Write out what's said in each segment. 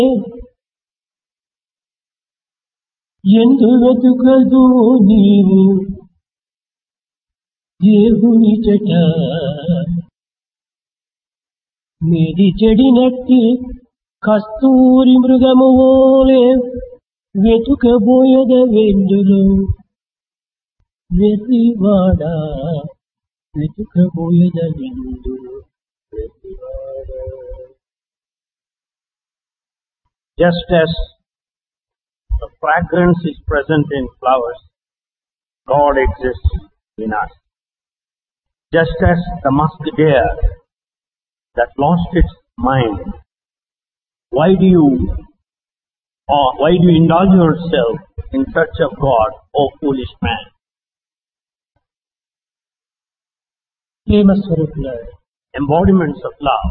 ఎందు వెతుకదు నీవు దేవుని చట మేది చెడినట్టి కస్తూరి మృగము ఓలే వెతుకబోయద వెందులో వెర్రివాడా వెతుకబోయద వెందులో వెర్రివాడా Just as the fragrance is present in flowers, God exists in us. Just as the musk deer that lost its mind, why do you or why do you indulge yourself in search of God, O foolish man? Prema స్వరూపుల Embodiments of love,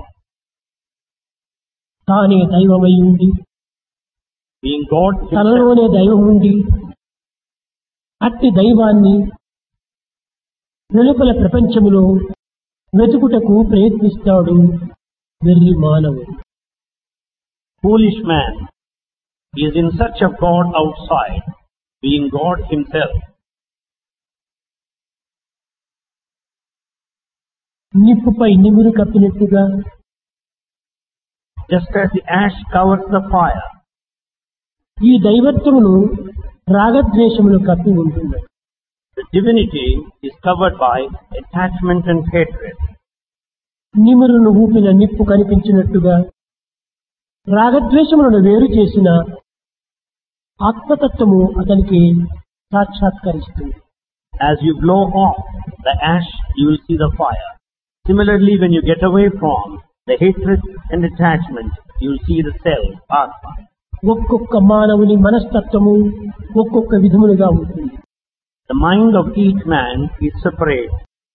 తానే దైవమై ఉండి being God himself, తనలోనే దైవం ఉండి అట్టి దైవాన్ని వెలుపల ప్రపంచములో వెతుకుటకు ప్రయత్నిస్తాడు వెర్రి మానవుడు foolish man is in search of God outside, being God himself. నిప్పుపై నిమురు కప్పినట్టుగా Just as the ash covers the fire, ఈ దైవత్వమును రాగద్వేషములు కప్పి ఉంటుంది the divinity is covered by attachment and hatred. నిమురును ఊపిన నిప్పు కనిపించినట్టుగా రాగద్వేషములను వేరు చేసిన ఆత్మతత్వము అతనికి సాక్షాత్కరిస్తుంది As you blow off the ash, you will see the fire. Similarly, when you get away from the hatred and attachment, you will see the self, Atma. ఒక్కొక్క మానవుని మనస్తత్వము ఒక్కొక్క విధములుగా ఉంటుంది The mind of each man is separate.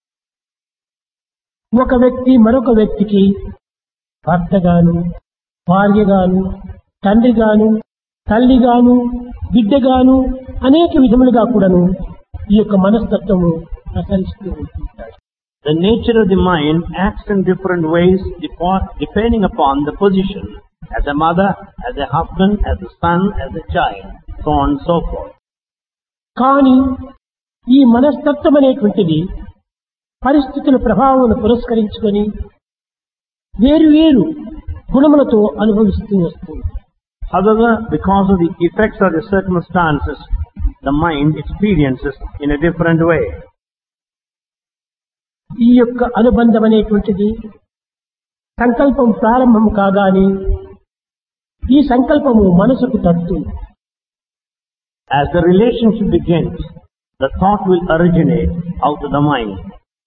ఒక వ్యక్తి మరొక వ్యక్తికి భర్తగాను భార్యగాను తండ్రిగాను తల్లిగాను బిడ్డగాను అనేక విధములుగా కూడాను ఈ యొక్క మనస్తత్వము ప్రసరిస్తూ ఉంటుంటాడు The nature of the mind acts in different ways depo- depending upon the position as a mother, as a husband, as a son, as a child, so on and so forth. కానీ ఈ మనస్తత్వం అనేటువంటిది పరిస్థితుల ప్రభావం పురస్కరించుకొని వేరు వేరు గుణములతో అనుభవిస్తూ వస్తుంది However, because of the effects of the circumstances, the mind experiences in a different way. ఈ యొక్క అనుబంధం అనేటువంటిది సంకల్పం ప్రారంభం కాగానే ఈ సంకల్పము మనసుకు తట్టుతుంది As the relationship begins, the thought will originate out of the mind.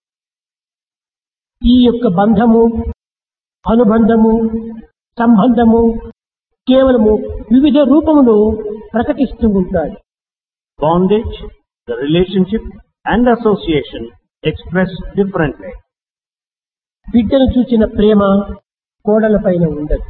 ఈ యొక్క బంధము అనుబంధము సంబంధము కేవలము వివిధ రూపములో ప్రకటిస్తూ ఉంటాయి Bondage, the relationship, and association express differently. బిడ్డను చూచిన ప్రేమ కోడల పైన ఉండదు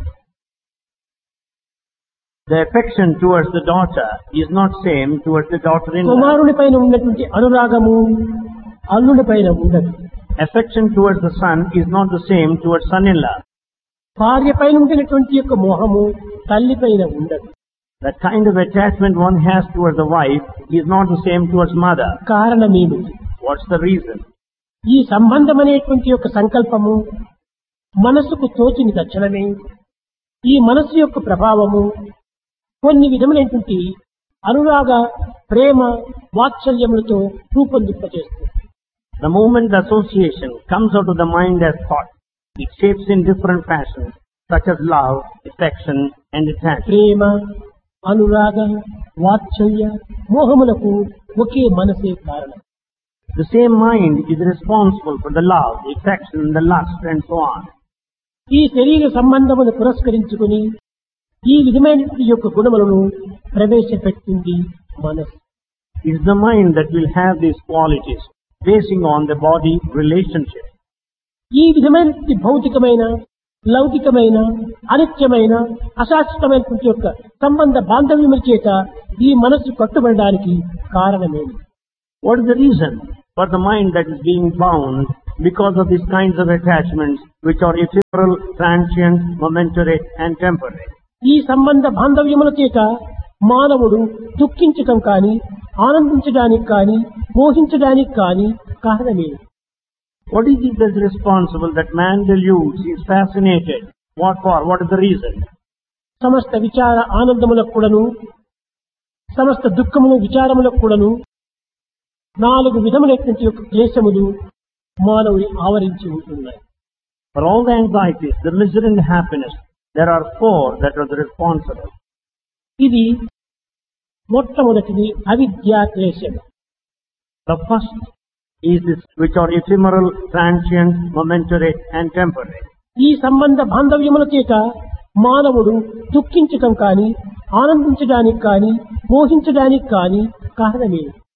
The affection towards the daughter is not same towards the daughter-in-law. కుమారుని పైన ఉన్నటువంటి అనురాగము అల్లుడి పైన ఉండదు Affection towards the son is not the same towards son-in-law. భార్య పైన ఉండినటువంటి యొక్క మోహము తల్లి పైన ఉండదు The kind of attachment one has towards the wife is not the same towards mother. కారణమేమిటి What's the reason? ఈ సంబంధం అనేటువంటి యొక్క సంకల్పము మనసుకు తోచిన తక్షణమే ఈ మనసు యొక్క ప్రభావము కొన్ని విధములైనటువంటి అనురాగ ప్రేమ వాత్సల్యములతో రూపొందింపజేస్తుంది The moment the association comes out of the mind as thought, it shapes in different fashions, such as love, affection, and attachment. ప్రేమ అనురాగ వాత్సల్య మోహములకు ఒకే మనసే కారణం The same mind is responsible for the love, the affection, the lust, and so on. ఈ శరీర సంబంధమును పురస్కరించుకుని ఈ విధమైన యొక్క గుణములను ప్రవేశపెట్టింది మనసు It is the mind that will have these qualities, basing on the body relationship. ఈ విధమైన భౌతికమైన లౌకికమైన అనిత్యమైన అశాశ్వతమైనటువంటి యొక్క సంబంధ బాంధవ్యముల చేత ఈ మనస్సు కట్టుబడడానికి కారణమేమి What is the reason for the mind that is being bound because of these kinds of attachments which are ephemeral, transient, momentary, and temporary? ఈ సంబంధ బాంధవ్యముల చేత మానవుడు దుఃఖించటం కాని ఆనందించడానికి కాని మోహించడానికి కాని కారణమే What is it that's responsible that man deludes, is fascinated? What for? What is the reason? సమస్త విచార ఆనందములకు కూడాను సమస్త దుఃఖములు విచారములకు కూడాను నాలుగు విధములైనటువంటి యొక్క క్లేశములు మానవుని ఆవరించి ఉంటున్నాయి For all the anxieties, the misery and the happiness, there are four that are the responsible. ఇది మొట్టమొదటిది అవిద్యా క్లేశము The first is this, which are ephemeral, transient, momentary, and temporary. ఈ సంబంధ బాంధవ్యముల చేత మానవుడు దుఃఖించటం కాని ఆనందించడానికి కాని మోహించడానికి కాని కారణమే